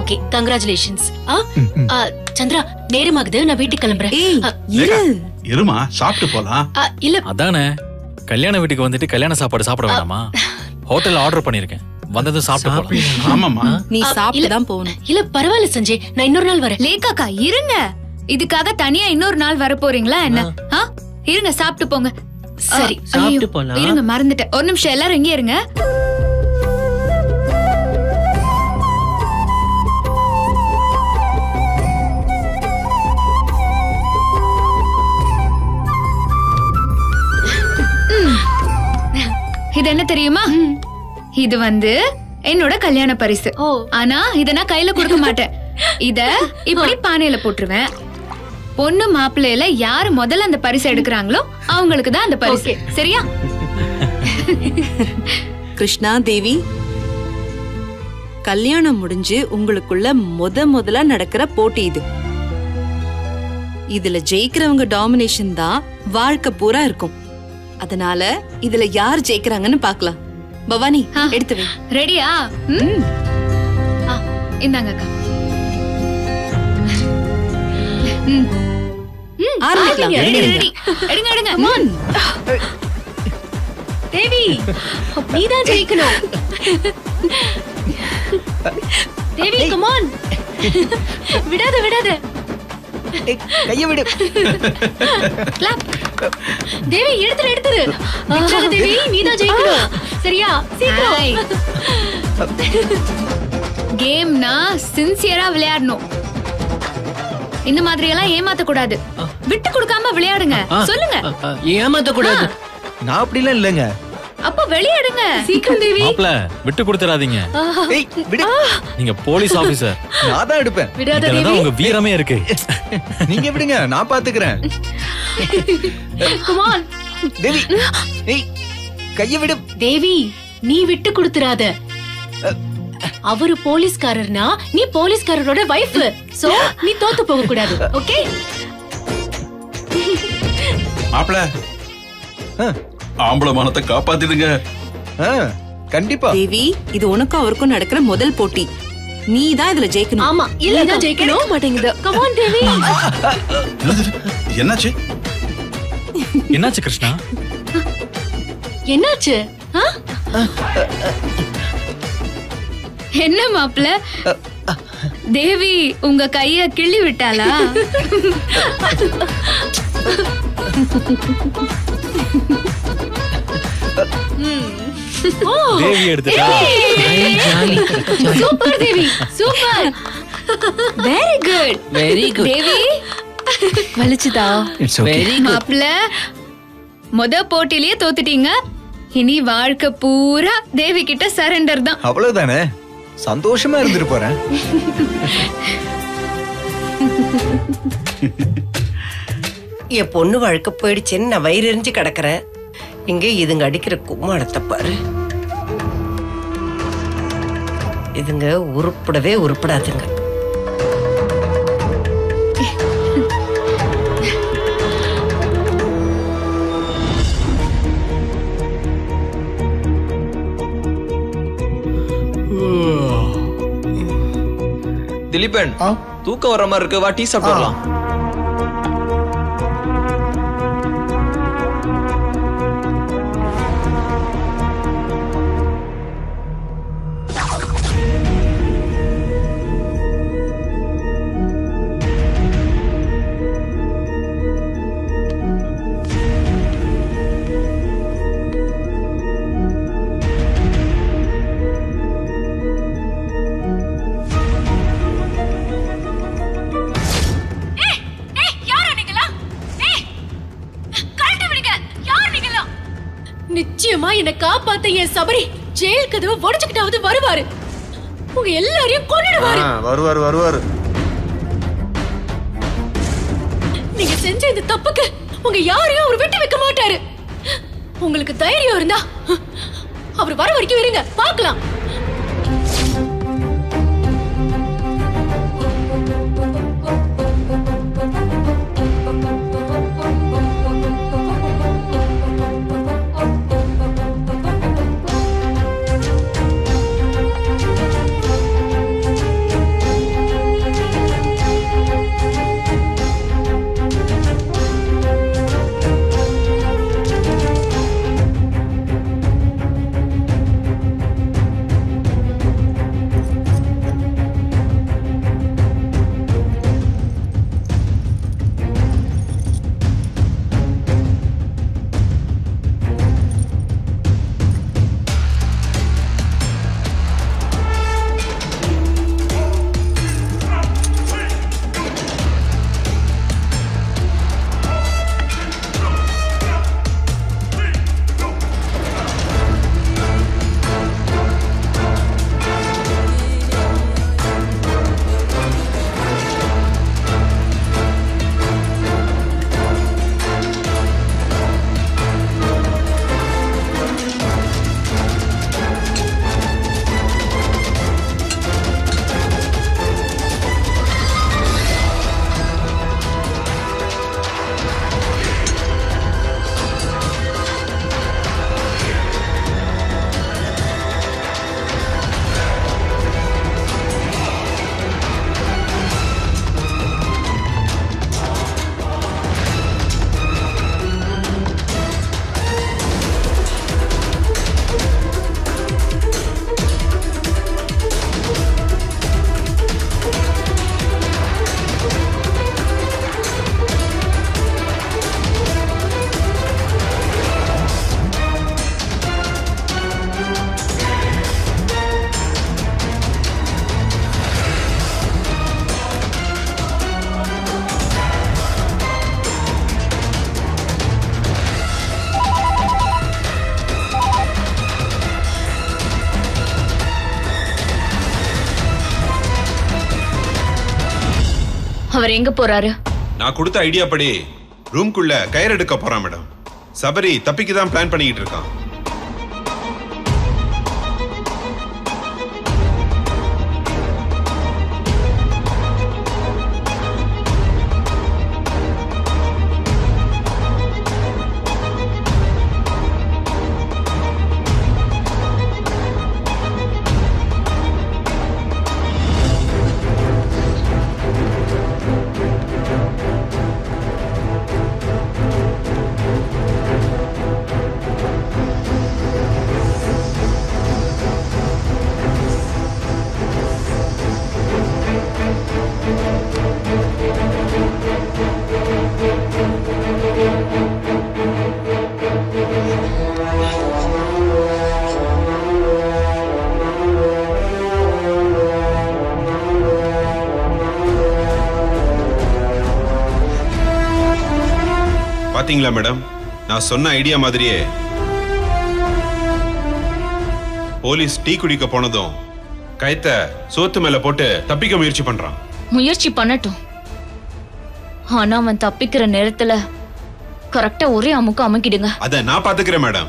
Okay congratulations Chandra நேரமாகுது நான் வீட்டுக்கு கிளம்புறேன் ஏய் ஆ, இரு இருமா சாப்பிட்டு போலாம் ஆ, இல்ல அதானே கல்யாண வீட்டுக்கு வந்துட்டு கல்யாண சாப்பாடு சாப்பிட வேண்டாமா ஹோட்டல்ல ஆர்டர் பண்ணிருக்கேன் வந்ததும் சாப்பிட்டு போலாம் ஆமாமா நீ ஆ, சாப்பிட்டு இல்ல. தான் போகணும் இல்ல பரவாயில்ல சஞ்சய் நான் இன்னொரு நாள் வரேன் லேக்காக்கா இருங்க இதுக்காக தனியா இன்னொரு நாள் வர போறீங்களா என்ன ஆ? இருங்க சாப்பிட்டு போங்க சரி ஐயோ, சாப்பிட்டு போலாம். இருங்க மறந்துட்டேன் ஒரு நிமிஷம் எல்லாரும் இங்கே இருங்க ம். இது என்ன தெரியுமா இது வந்து என்னோட கல்யாண பரிசு ஓ. ஆனா இத நான் கையில கொடுக்க மாட்டேன் இத இப்படி பானையில போட்டுருவேன் பொண்ணு மாப்பிள்ளையில யாரு முதல்ல அந்த பரிசு எடுக்கிறாங்களோ அவங்களுக்கு தான் அந்த பரிசு சரியா கிருஷ்ணா தேவி கல்யாணம் முடிஞ்சு உங்களுக்குள்ள முத முதலா நடக்கிற போட்டி இது இதுல ஜெயிக்கிறவங்க டாமினேஷன் தான் வாழ்க்கை பூரா இருக்கும் அதனால இதுல யார் ஜெயிக்கிறாங்கன்னு பார்க்கலாம் பவானி ஆ. எடுத்து வை ரெடியா ம்? ஆ, இந்தாங்க அக்கா ம். ம், ஆரம்பிக்கலாம். ready, எடுங்க. ready. எடுங்க எடுங்க தேவி நீதான் ஜெயிக்கணும் தேவி கமான் விடாத விடாத ஏய், கைய விடு Clap. தேவி எடுத்துரு எடுத்துரு விட்டுறாத தேவி நீதான் ஜெயிக்கணும் சரியா சீக்கிரம் Hi. கேம்னா சின்சியரா விளையாடணும் இந்த மாதிரி எல்லாம் ஏமாத்த கூடாது விட்டு கொடுக்காம விளையாடுங்க சொல்லுங்க ஏமாத்த கூடாது நான் அப்படிலாம் இல்லைங்க அப்ப விளையாடுங்க சீக்கிரம் தேவி மாப்ள விட்டு கொடுத்துறாதீங்க ஏய் விடு நீங்க போலீஸ் ஆபீசர் நான் தான் எடுப்பேன் விடாத இதுலதான் தேவி உங்க வீரமே இருக்கு நீங்க விடுங்க நான் பாத்துக்கிறேன் கமான் தேவி ஏய் கைய விடு தேவி நீ விட்டு கொடுத்துறாத அவரு போலீஸ்காரர்னா நீ போலீஸ்காரரோட வைஃப் சோ நீ தோத்து போக கூடாது ஓகே மாப்பிள ஆ, ஆம்பளை மானத்தை காப்பாத்திடுங்க ஆ, கண்டிப்பா தேவி இது உனக்கும் அவருக்கும் நடக்கிற முதல் போட்டி நீ தான் இதுல ஜெயிக்கணும் ஆமா இல்ல ஜெயிக்கணும் மாட்டேங்குது கமான் தேவி என்னது? என்னாச்சு என்னாச்சு கிருஷ்ணா என்னாச்சு ஆ? என்ன மாப்ள தேவி உங்க கைய கிள்ளி விட்டாளா தேவி எடுத்துட்டா super Devi super very good very good Devi வலிச்சுதா இட்ஸ் ஓகே வெரி குட் மாப்ள முத போட்டிலேயே தோத்துட்டீங்க இனி வாழ்க்கை பூரா தேவி கிட்ட சரண்டர் தான் அவ்வளவுதானே சந்தோஷமா இருந்துட்டு போறேன் என் பொண்ணு வழக்க போயிடுச்சுன்னு நான் வயிறு எரிஞ்சு கிடக்குறேன் இங்க இதுங்க அடிக்கிற கும்மாடத்தை பாரு இதுங்க உருப்படவே உருப்படாதுங்க திலீபன் தூக்கம் வர மாதிரி இருக்கு வா டீ சாப்பிட்டு வரலாம் நிச்சயமா என்ன காப்பாத்த என் சபரி ஜெயில் கதவை உடைச்சுக்கிட்டாவது வருவாரு உங்க எல்லாரையும் கொன்னுடுவாரு வருவார் வருவார் நீங்க செஞ்ச இந்த தப்புக்கு உங்க யாரையும் அவர் விட்டு வைக்க மாட்டாரு உங்களுக்கு தைரியம் இருந்தா அவர் வர வரைக்கும் இருங்க பார்க்கலாம் அவர் எங்க போறாரு நான் கொடுத்த ஐடியா படி ரூம்குள்ள கயிறு எடுக்க போறான் மேடம் சபரி தப்பிக்க தான் பிளான் பண்ணிக்கிட்டு இருக்கான் பாத்தீங்களா மேடம் நான் சொன்ன ஐடியா மாதிரியே போலீஸ் டீ குடிக்க போனதும் கயத்தை சோத்து மேல போட்டு தப்பிக்க முயற்சி பண்றான் முயற்சி பண்ணட்டும் ஆனா அவன் தப்பிக்கிற நேரத்துல கரெக்டா ஒரே அமுக்கு அமுக்கிடுங்க அத நான் பாத்துக்கிறேன் மேடம்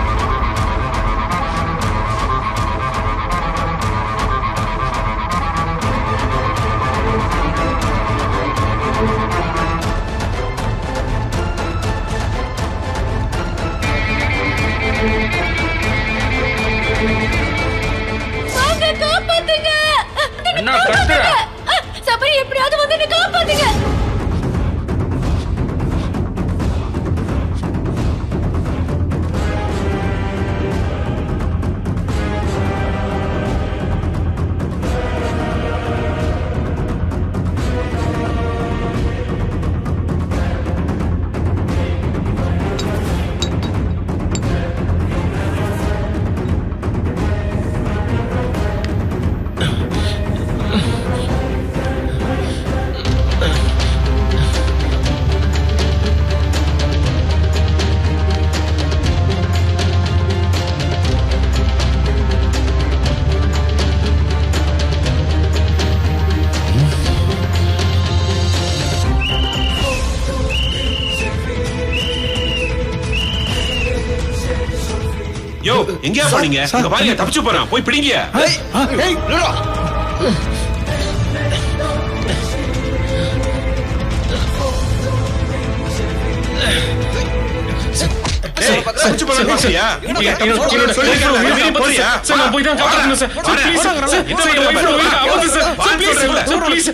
வாங்க காப்பாத்துங்க என்ன கத்துற? சபரி எப்படியாவது வந்து என்னை காப்பாத்துங்க யோ எங்கயா போனீங்க இங்க பாருங்க தப்பிச்சு போறான் போய் பிடிங்க ஏய், தப்பிச்சு போறான் பாத்தியா? இங்க தப்பிச்சு போறான்னு சொல்லிருக்கேன்ல, வெளிய போறியா? சார், நான் போய் தான் காப்பாத்தணும் சார். சார், வாடா. please sir. வாடா. சார், இந்த சார், பக்கம் என் wife பாரு. உயிருக்கு ஆபத்து சார். சார், வான்னு please சொல்றேன்ல. Sir, please.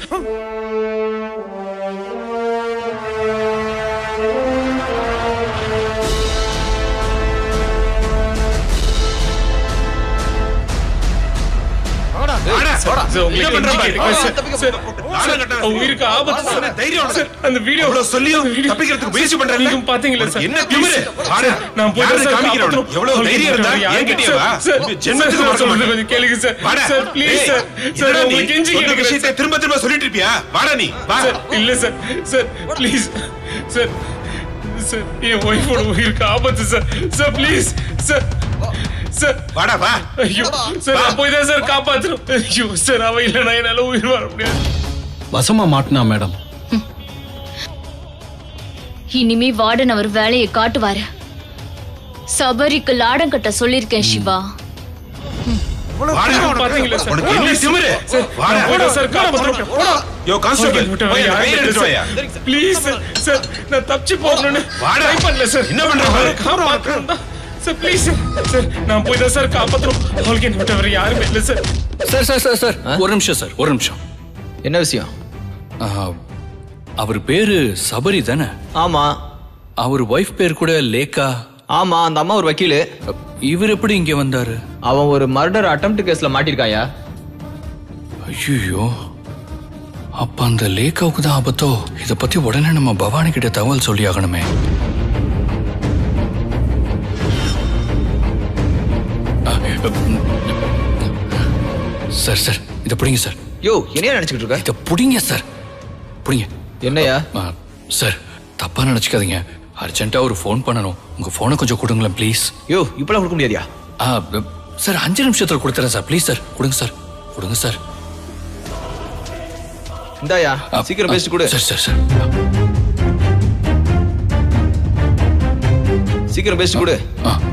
வாடா. சார், உங்களுக்கு என்ன பண்ற பாரு. கெஞ்சி கேட்டுக்கிறேன் சார். சார், நானும் சார், கட்டுறேன். அவன் உயிருக்கு ஆபத்து சார். சார், தைரியம் உனக்கு. சார், அந்த வீடியோ அவ்வளவு சொல்லியும் தப்பிக்கிறதுக்கு முயற்சி பண்றேன்ல? நீங்க பாத்தீங்களா சார் என்ன திமிரு? வாடா. நான் போய் யாரை சார் காமிக்கிறவன்? காப்பாத்தணும். எவ்வளவு தைரியம் இருந்தா யாருக்கு? ஏன் கிட்டயே வா? சார், உன் சார், ஜென்மத்துக்கு சார், மறக்க சொல்றது மாட்டேன். கொஞ்சம் கேளுங்க சார். வாடா. சார், please ஏய், சார். சார், என்னடா நீ? உங்களுக்கு கெஞ்சி சொன்ன கேட்டுக்கிறேன் விஷயத்தை சார். திரும்ப திரும்ப சொல்லிட்டு இருப்பியா வாடா நீ வா சார், இல்ல sir sir please sir sir என் ஒய்ஃபோட உயிருக்கு ஆபத்து sir sir please sir sir வாடா வா ஐயோ சார் நான் போய் தான் சார் காப்பாத்தணும் ஐயோ சார் அவ இல்லைன்னா என்னால உயிர் வாழ முடியாது வசமா மாட்டினா மேடம் இனிமே வார்டன் அவர் வேலையை காட்டுவாரு சபரிக்கு லாடம் கட்ட சொல்லிருக்கேன் சிவா வாடா. பாத்தீங்களா சார்? உனக்கு என்ன திமிரு சார், வாடா. நான் போய் தான் சார் காப்பாத்தணும். போடா. யோ கான்ஸ்டபிள் விட்டு போய் அந்த யாரும் கயிறு இல்லை எடுத்து சார். வாயா ப்ளீஸ் சார் சார் நான் தப்பிச்சு போகணும்னு வாடா. ட்ரை பண்ணல சார் என்ன பண்ற பாரு. காப்பாத்தணும் தான். சார் ப்ளீஸ் சார் சார் நான் போய் தான் சார் காப்பாத்தணும் அவளுக்கு என்ன விட்ட வேற யாருமே இல்லை sir sir sir sir sir ஒரு நிமிஷம் சார் ஒரு நிமிஷம் என்ன விஷயம் அவர் பேரு சபரி தானே ஆமா அவர் ஒய்ஃப் பேர் கூட லேக்கா ஆமா அந்த அம்மா ஒரு வக்கீலு இவர் எப்படி இங்க வந்தாரு அவன் ஒரு மர்டர் அட்டம்ப்ட் கேஸ்ல மாட்டிருக்காயா ஐயோ அப்ப அந்த லேக்காவுக்கு தான் ஆபத்தோ இத பத்தி உடனே நம்ம பவானி கிட்ட தகவல் சொல்லி ஆகணுமே சார் சார் இத புடிங்க சார் யோ என்னையா நினைச்சுக்கிட்டு இருக்க இத புடிங்க சார் புடிங்க என்னையா ஆ, சார் தப்பா நினைச்சுக்காதீங்க அர்ஜென்ட்டா ஒரு ஃபோன் பண்ணணும் உங்க போனை கொஞ்சம் கொடுங்களேன் ப்ளீஸ் யோ இப்பெல்லாம் கொடுக்க முடியாதியா ஆ ப- சார் அஞ்சு நிமிஷத்துல கொடுத்துறேன் சார் ப்ளீஸ் சார் கொடுங்க சார் கொடுங்க சார் இந்தாயா சீக்கிரம் பேசிட்டு கொடு சரி சரி சரி சீக்கிரம் பேசிட்டு கொடு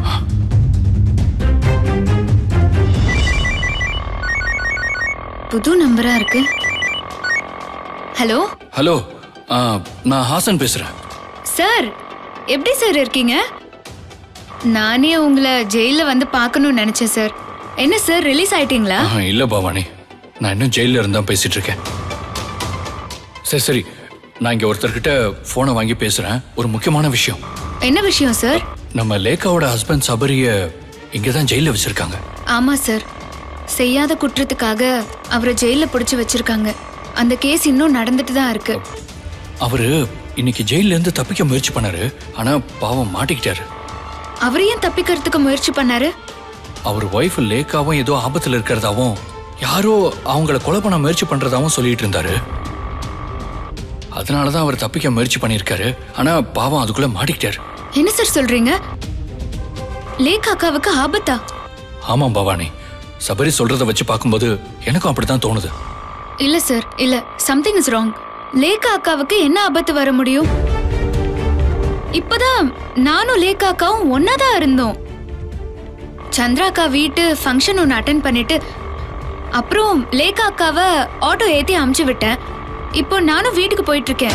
புது நம்பரா இருக்கு ஹலோ ஹலோ ஆ, நான் ஹாசன் பேசுறேன் சார் எப்படி சார் இருக்கீங்க நானே உங்களை ஜெயில வந்து பார்க்கணும்னு நினைச்சேன் சார் என்ன சார் ரிலீஸ் ஆயிட்டீங்களா ஆஹா, இல்ல பவானி நான் இன்னும் ஜெயில இருந்தா பேசிட்டு இருக்கேன் சரி சரி நான் இங்க ஒருத்தர்கிட்ட போனை வாங்கி பேசுறேன் ஒரு முக்கியமான விஷயம் என்ன விஷயம் சார் நம்ம லேகாவோட ஹஸ்பண்ட் சபரிய இங்க தான் ஜெயில வச்சிருக்காங்க ஆமா சார் செய்யாத குற்றத்துக்காக அவரை ஜெயில பிடிச்சு வச்சிருக்காங்க அந்த கேஸ் இன்னும் நடந்துட்டு தான் இருக்கு அவரு இன்னைக்கு ஜெயில இருந்து தப்பிக்க முயற்சி பண்ணாரு ஆனா பாவம் மாட்டிக்கிட்டாரு அவர் ஏன் தப்பிக்கிறதுக்கு முயற்சி பண்ணாரு அவர் ஒய்ஃப் லேக்காவும் ஏதோ ஆபத்துல இருக்கிறதாவும் யாரோ அவங்கள கொலை பண்ண முயற்சி பண்றதாவும் சொல்லிட்டு இருந்தாரு அதனாலதான் அவர் தப்பிக்க முயற்சி பண்ணியிருக்காரு ஆனா பாவம் அதுக்குள்ள மாட்டிக்கிட்டாரு என்ன சார் சொல்றீங்க லேக் அக்காவுக்கு ஆபத்தா ஆமாம் பவானி சபரி சொல்றத வச்சு பார்க்கும்போது எனக்கும் அப்படித்தான் தோணுது இல்ல சார் இல்ல சம்திங் இஸ் ராங் லேக்கா அக்காவுக்கு என்ன ஆபத்து வர முடியும் இப்பதான் நானும் லேக்கா அக்காவும் ஒன்னாதான் இருந்தோம் சந்திரா அக்கா வீட்டு ஃபங்க்ஷன் ஒன்று அட்டன் பண்ணிட்டு அப்புறம் லேக்கா அக்காவை ஆட்டோ ஏத்தி அமுச்சு விட்டேன் இப்போ நானும் வீட்டுக்கு போயிட்டு இருக்கேன்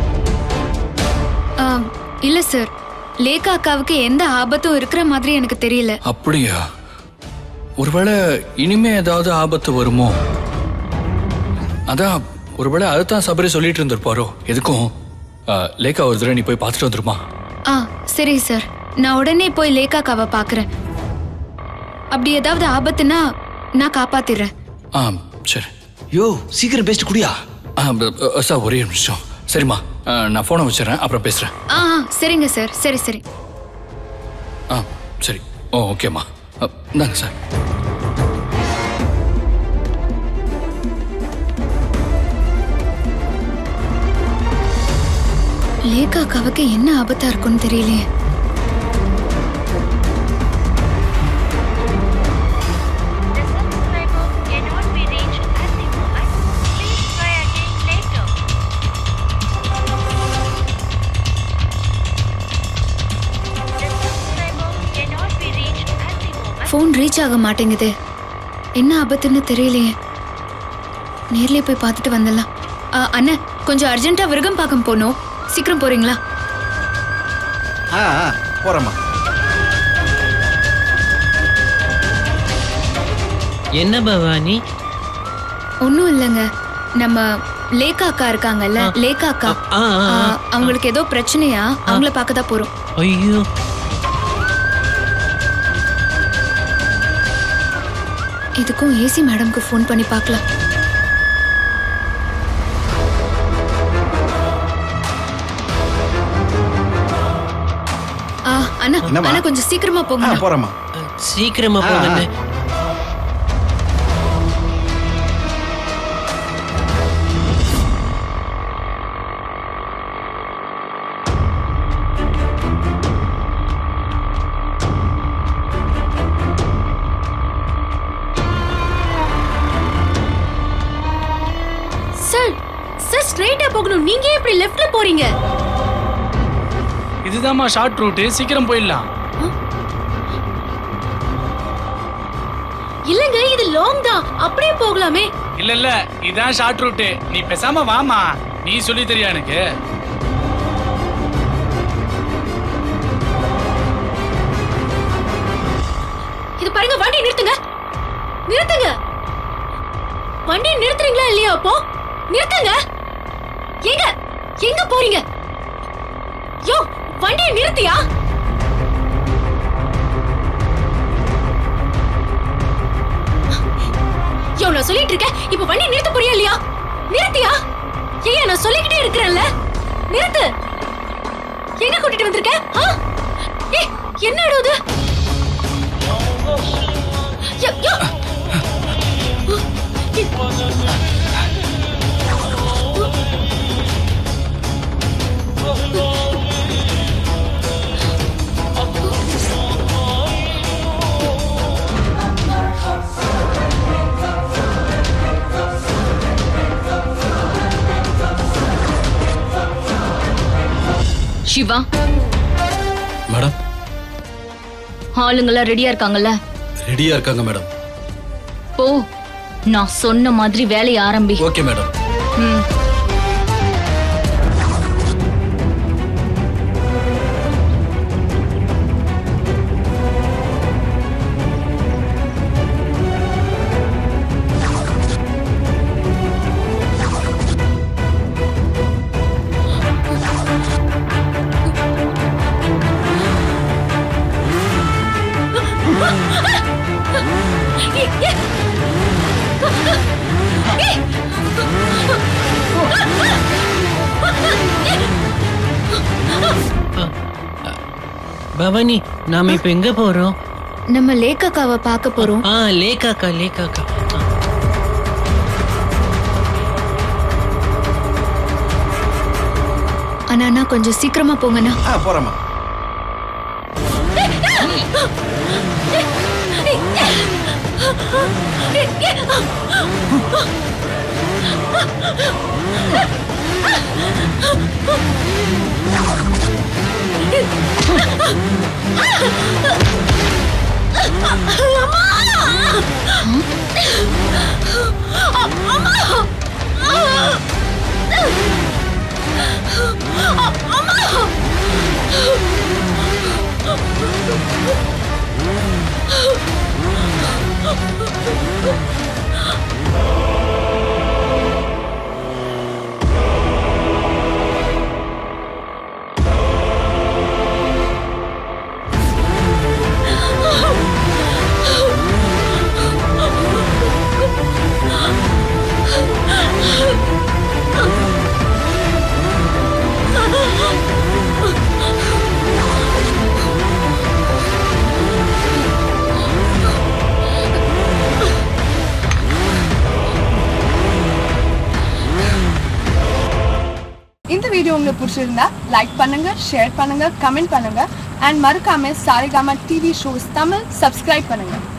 ஆ, இல்ல சார் லேக்கா அக்காவுக்கு எந்த ஆபத்தும் இருக்கிற மாதிரி எனக்கு தெரியல அப்படியா ஒருவேளை இனிமே ஏதாவது ஆபத்து வருமோ அதான் ஒருவேளை அதுதான் சபரி சொல்லிட்டு இருந்திருப்பாரோ எதுக்கும் ஆ, லேக்கா ஒரு தடவை நீ போய் பார்த்துட்டு வந்துருமா ஆ சரி சார் நான் உடனே போய் லேக்கா அக்காவை பார்க்கறேன் அப்படி ஏதாவது ஆபத்துனா நான் காப்பாத்திடுறேன் ஆ சரி யோ சீக்கிரம் பேசிட்டு குடியா ஆ ப- ப- சார் ஒரே நிமிஷம் சரிம்மா ஆ, நான் ஃபோனை வச்சிடறேன் அப்புறம் பேசுகிறேன் ஆ ஆ, சரிங்க சார் சரி சரி ஆ சரி ஓ ஓகேம்மா ஆ, இந்தாங்க சார் லேக்கா அக்காவுக்கு என்ன ஆபத்தா இருக்கும்னு தெரியலையே ஃபோன் ரீச் ஆக மாட்டேங்குது என்ன ஆபத்துன்னு தெரியலையே நேர்லயே போய் பார்த்துட்டு வந்துடலாம் ஆ, அண்ணா கொஞ்சம் அர்ஜென்ட்டா விருகம் பார்க்க போகணும் சீக்கிரம் போறீங்களா ஆ ஆ, போறேம்மா என்ன பவானி ஒன்றும் இல்லைங்க நம்ம லேக்கா அக்கா இருக்காங்கல்ல லேக்கா அக்கா ஆ, ஆ, ஆ. ஆ, அவங்களுக்கு ஏதோ பிரச்சனையா அவங்கள பார்க்க தான் போறோம் ஐயோ இதுக்கும் ஏசி மேடம்க்கு ஃபோன் பண்ணி பார்க்கலாம் ஆ, அண்ணா என்னம்மா? அண்ணா கொஞ்சம் சீக்கிரமா ஆ போங்க போறேம்மா சீக்கிரமா ஆ, போங்க ஆ. சார் சார் ஸ்ட்ரைட்டா போகணும் நீங்க ஏன் இப்படி லெஃப்ட்ல போறீங்க இதுதாம்மா ஷார்ட் ரூட்டு சீக்கிரம் போயிடலாம் இல்லங்க இது லாங் தான் அப்படியே போகலாமே இல்ல இல்ல இதான் ஷார்ட் ரூட்டு நீ பேசாம வாமா நீ சொல்லி தெரியா எனக்கு இது பாருங்க வண்டி நிறுத்துங்க நிறுத்துங்க வண்டியை நிறுத்துறீங்களா இல்லையா அப்போ நிறுத்துங்க எங்க எங்க போறீங்க யோ வண்டியை நிறுத்தியா யோ நான் சொல்லிட்டு இருக்கேன் இப்ப வண்டி நிறுத்த போறியா இல்லையா நிறுத்தியா ஏன் நான் சொல்லிக்கிட்டே இருக்கிறேன்ல நிறுத்து எங்க கூட்டிட்டு வந்திருக்க ஆ? ஏய், என்ன இடம் இது யோ, யோ. சிவா மேடம் ஆளுங்கெல்லாம் ரெடியா இருக்காங்கல்ல ரெடியா இருக்காங்க மேடம் போ நான் சொன்ன மாதிரி வேலையை ஆரம்பி ஓகே மேடம் ம். பவானி நாம இப்ப எங்க போறோம் நம்ம லேக்காக்காவை பார்க்க போறோம் ஆ லேக்காக்கா லேக்காக்கா அண்ணா அண்ணா கொஞ்சம் சீக்கிரமா போங்கண்ணா ஆ போறேம்மா இந்த வீடியோ உங்களுக்கு பிடிச்சிருந்தா லைக் பண்ணுங்க ஷேர் பண்ணுங்க கமெண்ட் பண்ணுங்க அண்ட் மறக்காம Saregama TV shows Tamil subscribe பண்ணுங்க